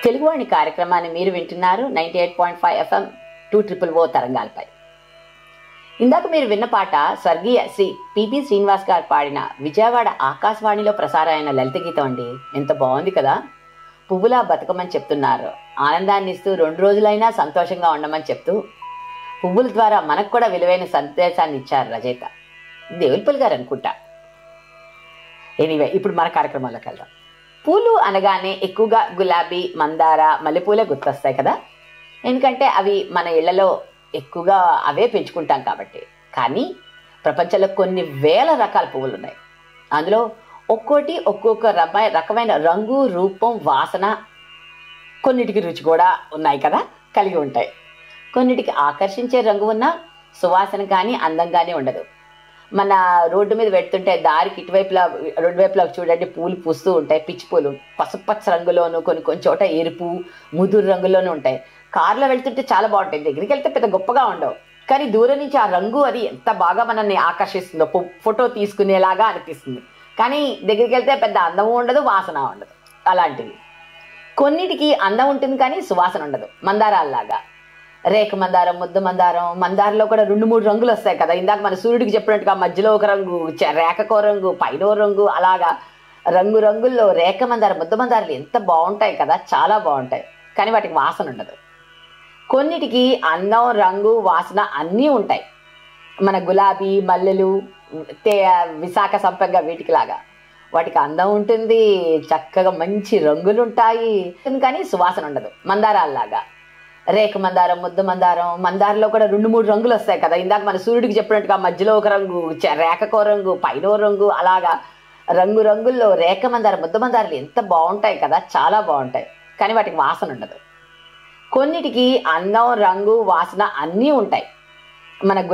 తెలుగువాణి కార్యక్రమాన్ని మీరు వింటున్నారు ninety eight point five FM two triple O తరంగాలపై ఇందాక మీరు విన్న పాట స్వర్గీయ శ్రీ పిపి శ్రీనివాస్ గారు పాడిన విజయవాడ ఆకాశవాణిలో ప్రసారమైన లలిత గీతం అండి ఎంత బాగుంది కదా పువ్వులా బతకమని చెప్తున్నారు ఆనందాన్ని ఇస్తూ రెండు రోజులైనా సంతోషంగా ఉండమని చెప్తూ పువ్వుల ద్వారా మనకు కూడా విలువైన సందేశాన్ని ఇచ్చారు రచయిత దేవుల్పల్ గారు అనుకుంటా ఎనీవే ఇప్పుడు మన కార్యక్రమాల్లోకి వెళ్దాం పూలు అనగానే ఎక్కువగా గులాబీ మందార మల్లెపూలే గుర్తొస్తాయి కదా ఎందుకంటే అవి మన ఇళ్లలో ఎక్కువగా అవే పెంచుకుంటాం కాబట్టి కానీ ప్రపంచంలో కొన్ని వేల రకాల పువ్వులు ఉన్నాయి అందులో ఒక్కోటి ఒక్కొక్క రమ- రకమైన రంగు రూపం వాసన కొన్నిటికి రుచి కూడా ఉన్నాయి కదా కలిగి ఉంటాయి కొన్నిటికి ఆకర్షించే రంగు ఉన్న సువాసన కానీ అందం కానీ ఉండదు మన రోడ్డు మీద పెడుతుంటే దారికి ఇటువైపులా రెండు వైపులా చూడండి పూలు పూస్తూ ఉంటాయి పిచ్చి పూలు పసుపచ్చ రంగులోను కొన్ని కొన్ని చోట ఎరుపు ముదురు రంగులోనూ ఉంటాయి కారులో వెళ్తుంటే చాలా బాగుంటాయి దగ్గరికి వెళ్తే పెద్ద గొప్పగా ఉండవు కానీ దూరం నుంచి ఆ రంగు అది ఎంత బాగా మనల్ని ఆకర్షిస్తుందో ఫో- ఫోటో తీసుకునేలాగా అనిపిస్తుంది కానీ దగ్గరికి వెళ్తే పెద్ద అందము ఉండదు వాసన ఉండదు అలాంటివి కొన్నిటికి అందం ఉంటుంది కానీ సువాసన ఉండదు మందారాల్లాగా రేఖ మందారం ముద్ద మందారం మందారంలో కూడా రెండు మూడు రంగులు వస్తాయి కదా ఇందాక మన సూర్యుడికి చెప్పినట్టుగా మధ్యలో ఒక రంగు చ- రేఖకో రంగు పైన ఓ రంగు అలాగా రంగు రంగుల్లో రేఖ మందారం ముద్ద మందారాలు ఎంత బాగుంటాయి కదా చాలా బాగుంటాయి కానీ వాటికి వాసన ఉండదు కొన్నిటికి అందం రంగు వాసన అన్నీ ఉంటాయి మన గులాబీ మల్లెలు తే విశాఖ సంపంగా వీటికి లాగా వాటికి అందం ఉంటుంది చక్కగా మంచి రంగులు ఉంటాయి కానీ సువాసన ఉండదు మందారాల్లాగా రేఖ మందారం ముద్ద మందారం మందారంలో కూడా రెండు మూడు రంగులు వస్తాయి కదా ఇందాక మన సూర్యుడికి చెప్పినట్టుగా మధ్యలో ఒక రంగు చ- రేఖకో రంగు పైన ఓ రంగు అలాగా రంగు రంగుల్లో రేఖ మందారం ముద్ద మందారాలు ఎంత బాగుంటాయి కదా చాలా బాగుంటాయి కానీ వాటికి వాసన ఉండదు కొన్నిటికి అందం రంగు వాసన అన్నీ ఉంటాయి మన